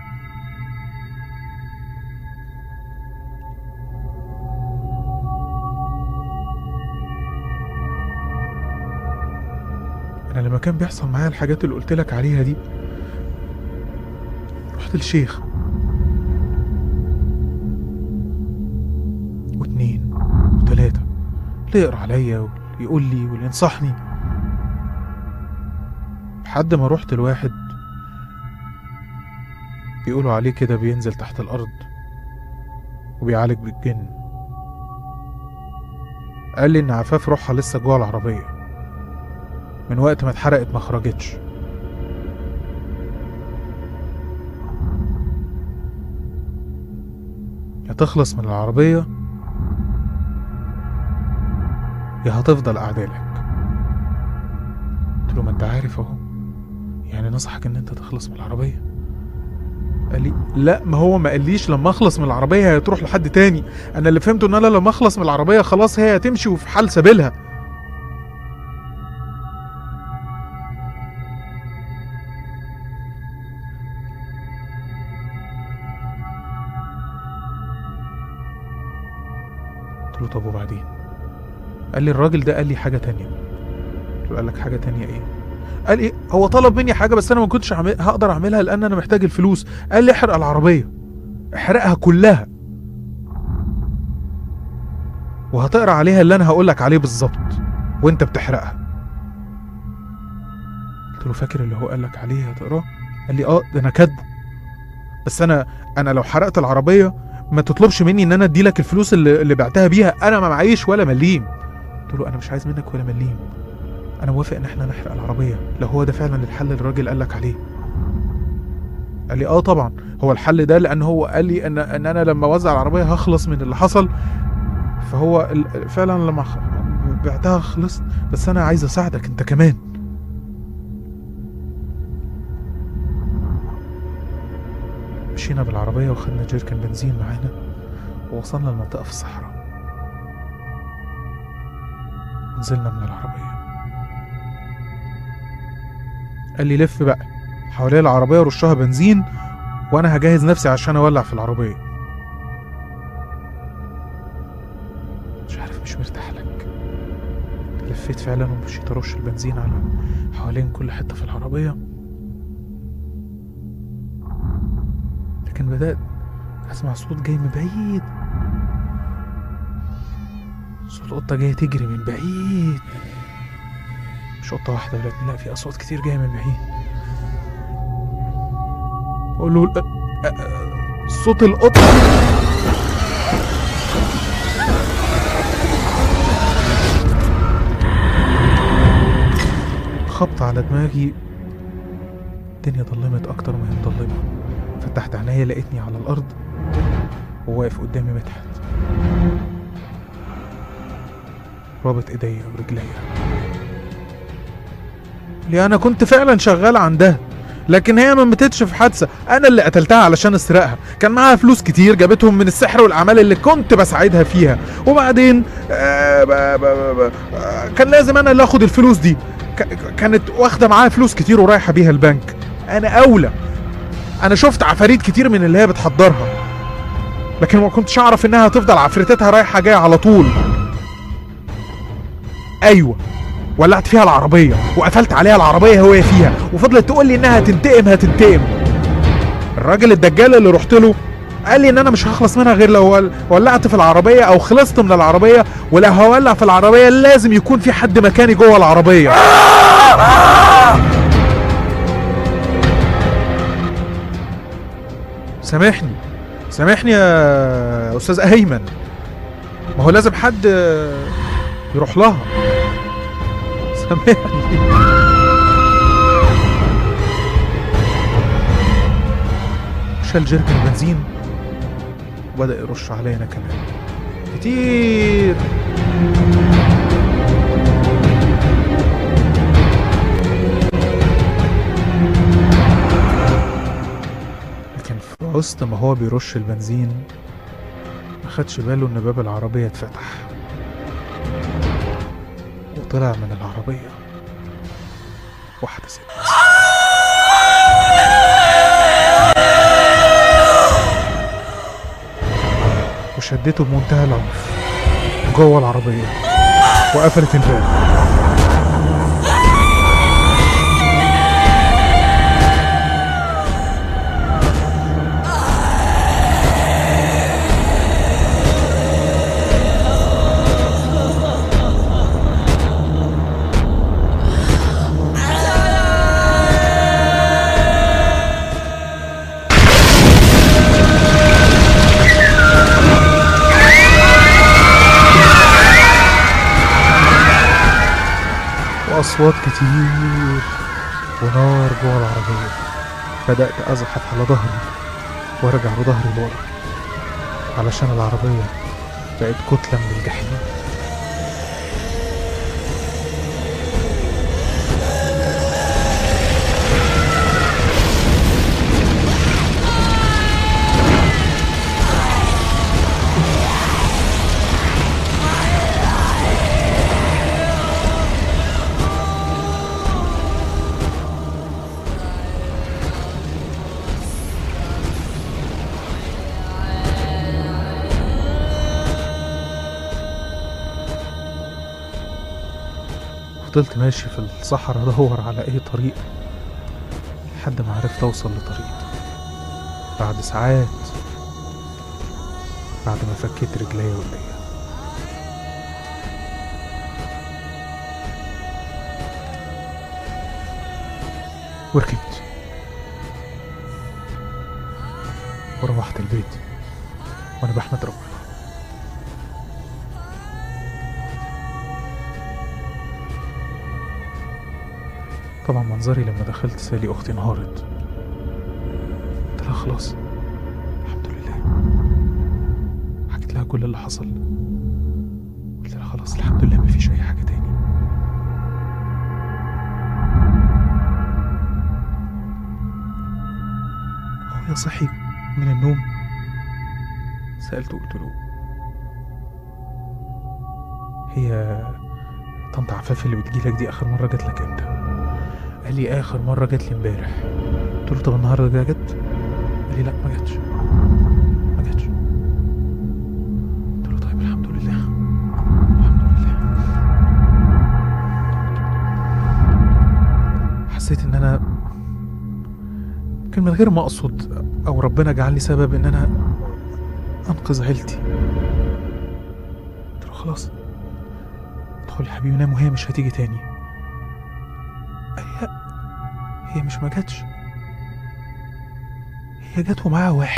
انا لما كان بيحصل معايا الحاجات اللي قلت لك عليها دي رحت للشيخ واتنين وتلاتة اللي يقرا عليا واللي يقول لي واللي ينصحني لحد ما رحت لواحد بيقولوا عليه كده بينزل تحت الأرض وبيعالج بالجن قال لي إن عفاف روحها لسه جوه العربية من وقت ما اتحرقت ما خرجتش يا تخلص من العربية يا هتفضل أعدالك قلت له ما انت عارف اهو يعني نصحك ان انت تخلص من العربية قال لي لا ما هو ما قاليش لما اخلص من العربية هي تروح لحد تاني انا اللي فهمته ان انا لما اخلص من العربية خلاص هي هتمشي وفي حال سبيلها قلت له طب وبعدين قال لي الراجل ده قال لي حاجة تانية قلت له قال لك حاجة تانية ايه قال ايه هو طلب مني حاجة بس انا ما كنتش عمل... هقدر اعملها لان انا محتاج الفلوس قال لي احرق العربية احرقها كلها وهتقرا عليها اللي انا هقول لك عليه بالظبط وانت بتحرقها قلت له فاكر اللي هو قال لك عليه هتقراه قال لي اه ده انا كاتبه بس انا انا لو حرقت العربيه ما تطلبش مني ان انا ادي لك الفلوس اللي, اللي بعتها بيها انا ما معيش ولا مليم قلت له انا مش عايز منك ولا مليم انا موافق ان احنا نحرق العربيه لو هو ده فعلا الحل اللي الراجل قال لك عليه قال لي اه طبعا هو الحل ده لان هو قال لي ان ان انا لما اوزع العربيه هخلص من اللي حصل فهو ال- فعلا لما خ- بعتها خلصت بس انا عايز اساعدك انت كمان مشينا بالعربية وخدنا جيركن بنزين معانا ووصلنا لمنطقة في الصحراء نزلنا من العربية قال لي لف بقى حوالين العربية ورشها بنزين وأنا هجهز نفسي عشان أولع في العربية مش عارف مش مرتاح لك لفيت فعلا ومشيت أرش البنزين على حوالين كل حتة في العربية لكن بدأت أسمع صوت جاي من بعيد صوت قطة جاية تجري من بعيد مش قطة واحدة ولا اتنين لا في أصوات كتير جاية من بعيد بقول له "أ- أ- أ- صوت القطة خبط على دماغي الدنيا ضلمت أكتر ما هي مضلمة فتحت عينيا لقيتني على الأرض وواقف قدامي مدحت رابط ايديا ورجليا لي انا كنت فعلا شغال عندها لكن هي ما ماتتش في حادثه انا اللي قتلتها علشان اسرقها كان معاها فلوس كتير جابتهم من السحر والاعمال اللي كنت بساعدها فيها وبعدين آه ب ب ب ب آه كان لازم انا اللي اخد الفلوس دي ك- كانت واخده معاها فلوس كتير ورايحه بيها البنك انا اولى انا شفت عفاريت كتير من اللي هي بتحضرها لكن ما كنتش اعرف انها هتفضل عفريتتها رايحه جايه على طول ايوه ولعت فيها العربيه وقفلت عليها العربيه وهي فيها وفضلت تقول لي انها هتنتقم هتنتقم الراجل الدجال اللي رحت له قال لي ان انا مش هخلص منها غير لو ول- ولعت في العربيه او خلصت من العربيه ولو هولع في العربيه لازم يكون في حد مكاني جوه العربيه سامحني سامحني يا استاذ ايمن ما هو لازم حد يروح لها سامحني شال جركن البنزين وبدأ يرش علينا كمان كتير لكن في وسط ما هو بيرش البنزين ما خدش باله ان باب العربية اتفتح وطلع من العربية واحدة ست وشدته بمنتهى العنف جوه العربية وقفلت الباب وأصوات كتير ونار جوه العربية بدأت أزحف على ظهري وأرجع بظهري لورا علشان العربية بقت كتلة من الجحيم فضلت ماشي في الصحراء ادور على اي طريق لحد ما عرفت اوصل لطريق بعد ساعات بعد ما فكيت رجليا وايديا وركبت وروحت البيت وانا بحمد ربنا طبعا منظري لما دخلت سالي اختي انهارت قلت لها خلاص الحمد لله حكيت لها كل اللي حصل قلت لها خلاص الحمد لله مفيش اي حاجه تاني هو صحي من النوم سألته قلت له هي طنط عفاف اللي بتجيلك دي آخر مرة جات لك امتى؟ قال لي آخر مرة جات لي امبارح قلت له طب النهاردة جا جت؟ قال لي لا ما جاتش ما جاتش قلت له طيب الحمد لله الحمد لله حسيت ان انا يمكن من غير ما اقصد او ربنا جعل لي سبب ان انا انقذ عيلتي قلت له خلاص ادخل يا حبيبي نام وهي مش هتيجي تاني قال لي لا هي مش ما جاتش هي جت ومعاها واحد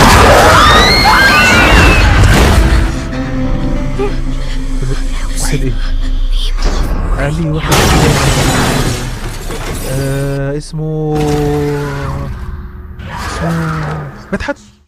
واحد ايه قال لي واحد آه اسمه اسمه مدحت